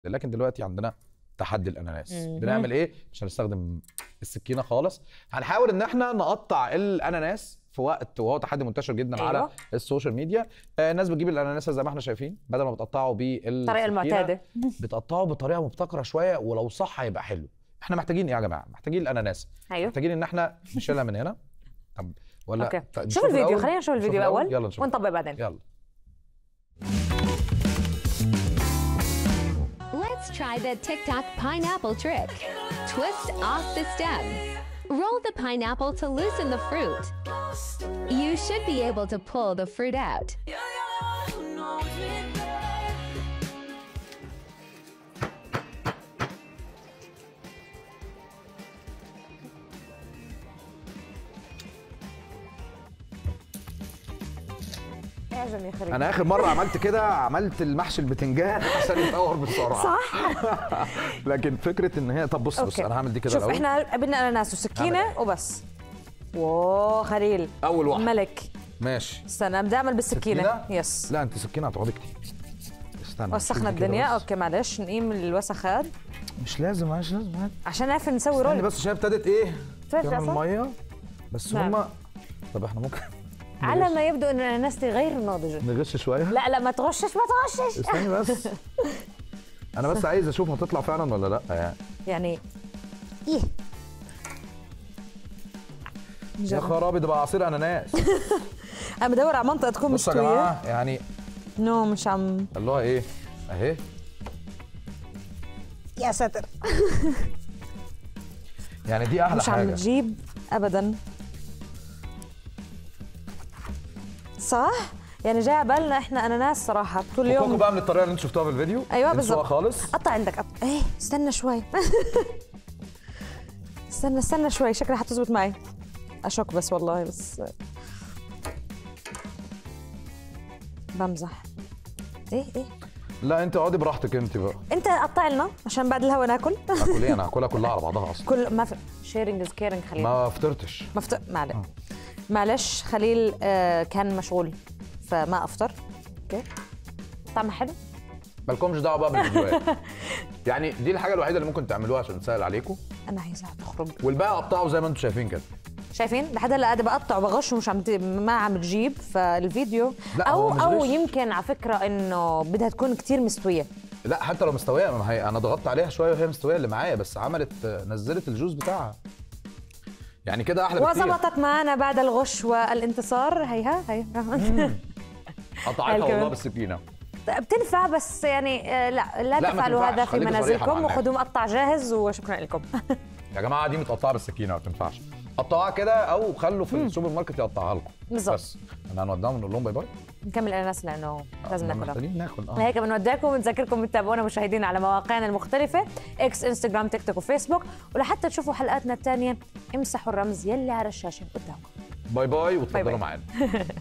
لكن دلوقتي عندنا تحدي الاناناس مهم. بنعمل ايه مش هنستخدم السكينه خالص هنحاول ان احنا نقطع الاناناس في وقت وهو تحدي منتشر جدا أيوة. على السوشيال ميديا آه، الناس بتجيب الاناناس زي ما احنا شايفين بدل ما بتقطعه بالسكينه الطريقه المعتاده بتقطعه بطريقه مبتكره شويه ولو صح هيبقى حلو احنا محتاجين ايه يا جماعه محتاجين الاناناس ايوه محتاجين ان احنا نشيلها من هنا طب ولا اوكي طب شوف نشوف الفيديو الأول؟ خلينا نشوف الفيديو الأول؟ الاول يلا نشوف ونطبق بعدين يلا Let's try the TikTok pineapple trick. Twist off the stem. Roll the pineapple to loosen the fruit. You should be able to pull the fruit out. اعجب يا خريج انا اخر مره عملت كده عملت المحشي البتنجان عشان يتطور بسرعه صح لكن فكره ان هي طب بص بص أوكي. انا هعمل دي كده شوف الاول احنا بدنا اناناس هعمل وسكينه إيه؟ وبس واو خليل اول واحد ملك ماشي استنى بدي اعمل بالسكينه سكينة؟ يس لا انت سكينه هتقعدي كتير استنى وسخنا شوف دي كده الدنيا بس. اوكي معلش نقيم الوسخ هاد مش لازم مش لازم عادي. عشان نعرف نسوي استني رول بس عشان ابتدت ايه ترجع تعمل صح؟ ميه بس نعم. هما طب احنا ممكن على ما يبدو ان الاناناس دي غير ناضجه نغش شويه لا لا ما تغشش ما تغشش استني بس انا بس عايز اشوف هتطلع فعلا ولا لا يعني يعني ايه يا نجرب. خرابي ده بقى عصير اناناس انا بدور على منطقه تكون بصوا يا مستويه جماعه يعني نو مش عم اللي هو ايه اهي يا ساتر يعني دي احلى مش عم حاجه تجيب ابدا صح يعني جاي على بالنا احنا اناناس صراحه طول فكوكوا اليوم بقى من الطريقه اللي انتوا شفتوها في الفيديو ايوه انسوها بالظبط خالص قطع عندك قطع. ايه استنى شوي استنى استنى شوي شكلها حتزبط معي اشك بس والله بس بمزح ايه ايه لا انت اقعدي براحتك انت بقى انت قطع لنا عشان بعد الهوا ناكل اكل ايه انا هاكلها كلها على بعضها اصلا كل ما في شيرنج از كيرنج خليل ما فطرتش مفت... معلش معلش خليل آه كان مشغول فما افطر اوكي طعمها حلو مالكمش دعوه بقى بالفيديوهات يعني دي الحاجه الوحيده اللي ممكن تعملوها عشان تسهل عليكم انا عايزه تخرج والباقي قطعوا زي ما انتم شايفين كده شايفين لحد هلا قاعده بقطع وبغش ومش عم ت... ما عم تجيب فالفيديو لا، او هو مش او غش. يمكن على فكره انه بدها تكون كتير مستويه لا حتى لو مستويه ما هي انا ضغطت عليها شويه وهي مستويه اللي معايا بس عملت نزلت الجوز بتاعها يعني كده احلى بكتير وظبطت معنا بعد الغش والانتصار هيها هي قطعتها الكلام. والله بالسكينه بتنفع بس يعني آه، لا لا لا، ما تفعلوا تنفعش. هذا في خليكي صريحة مع منازلكم الناس. وخذوا مقطع جاهز وشكرا لكم يا جماعه دي متقطعه بالسكينه ما بتنفعش قطعوها كده او خلوا في السوبر ماركت يقطعها لكم بالظبط. بس احنا هنودعهم ونقول لهم باي باي نكمل الاناناس لانه لازم احنا ناكلها محتاجين ناكل اه هيك بنودعكم ونذكركم تتابعونا مشاهدينا على مواقعنا المختلفة اكس انستغرام تيك توك وفيسبوك ولحتى تشوفوا حلقاتنا الثانية امسحوا الرمز يلي على الشاشة قدامكم باي باي باي وتفضلوا باي. معانا